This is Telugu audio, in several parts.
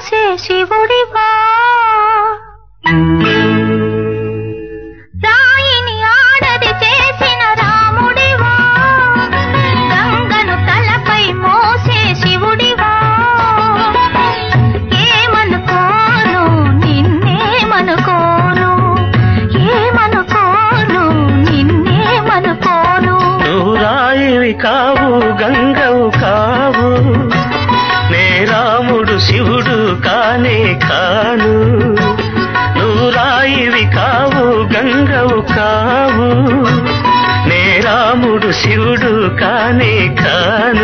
మోసే శివుడివా రాయిని ఆడది చేసిన రాముడివా గంగను తలపై మోసే శివుడివా ఏమనుకోను నిన్నేమనుకోను ఏమనుకోను నిన్నేమనుకోను నువ్వు రాయివి కావు గంగవు కావు నే రాముడు శివుడు కానే కాను నువ్వు రాయివి కావు గంగవు కావు నే రాముడు శివుడు కానే కాను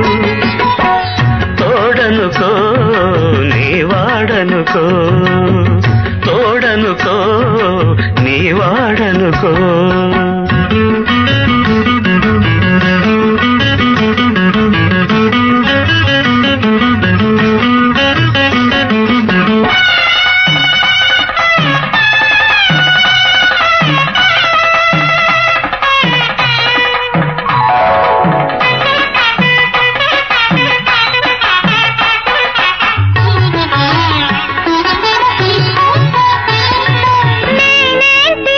తోడనుకో నీ వాడనుకో తోడనుకో నీ వాడనుకో నేనేంటి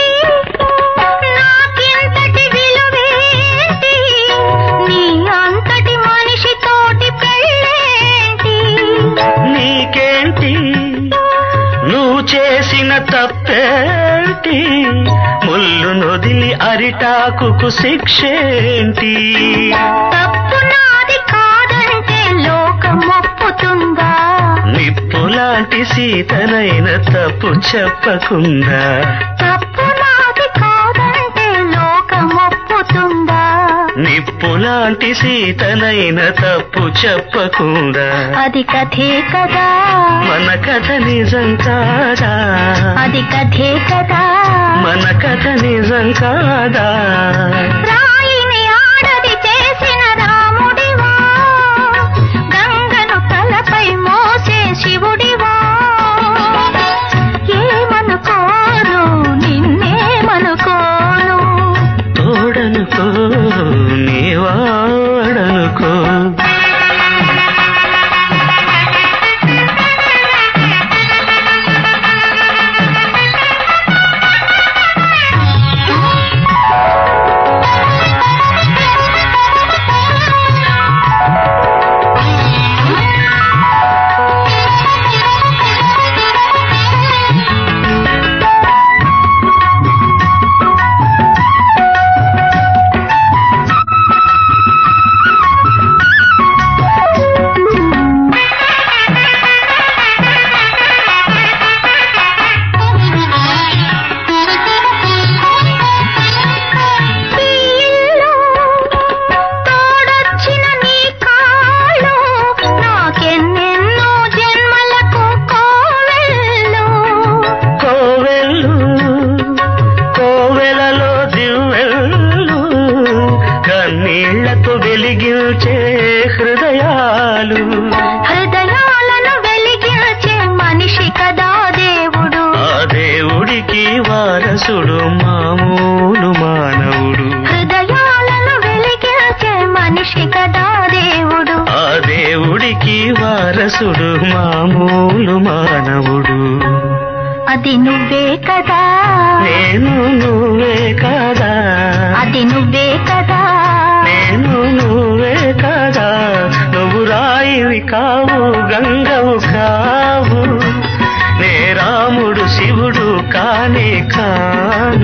నాకింతటి విలువేంటి నీ అంతటి మనిషితోటి పెళ్ళేంటి నీకేంటి నువ్వు చేసిన తప్పేంటి ముళ్ళు నొదిలి అరిటాకుకు శిక్షేంటి తప్పు నాది కాదంటే లోకం ఒప్పుతుందా నిప్పు లాంటి సీతనైన తప్పు చెప్పకుండా తప్పు నాది కాదంటే లోకం ఒప్పుతుందా నిప్పు లాంటి సీతనైన తప్పు చెప్పకుండా అది కథే కదా మన కథ నిజం కాదా అది కథే కదా మన కథ నిజం కాదా రాయిని ఆడది చేసిన రాముడివా గంగను తలపై మోసే శివుడివా ఏమనుకోను నిన్నేమనుకోను తోడనుకో నీ వాడనుకో ఈ ఇల్లు తోడొచ్చిన నీ కాళ్ళు నాకెన్నెన్నో జన్మలకు కోవెళ్ళు కోవెల్లు కోవెలలో దివ్వెల్లు కన్నీళ్లతో వెలిగించే హృదయాలు హృదయాలను వెలిగించే మనిషి కదా దేవుడు ఆ దేవుడికి వారసుడు మామూలు మానవుడు హృదయాలను వెలిగించే మనిషి కదా దేవుడు ఆ దేవుడికి వారసుడు మామూలు మానవుడు అది నువ్వే కదా నేను నువ్వే కదా అది నువ్వే కదా నేను నువ్వే కదా నువ్వు రాయివి కావు గంగవు కావు నే రాముడు శివుడు కానే కాను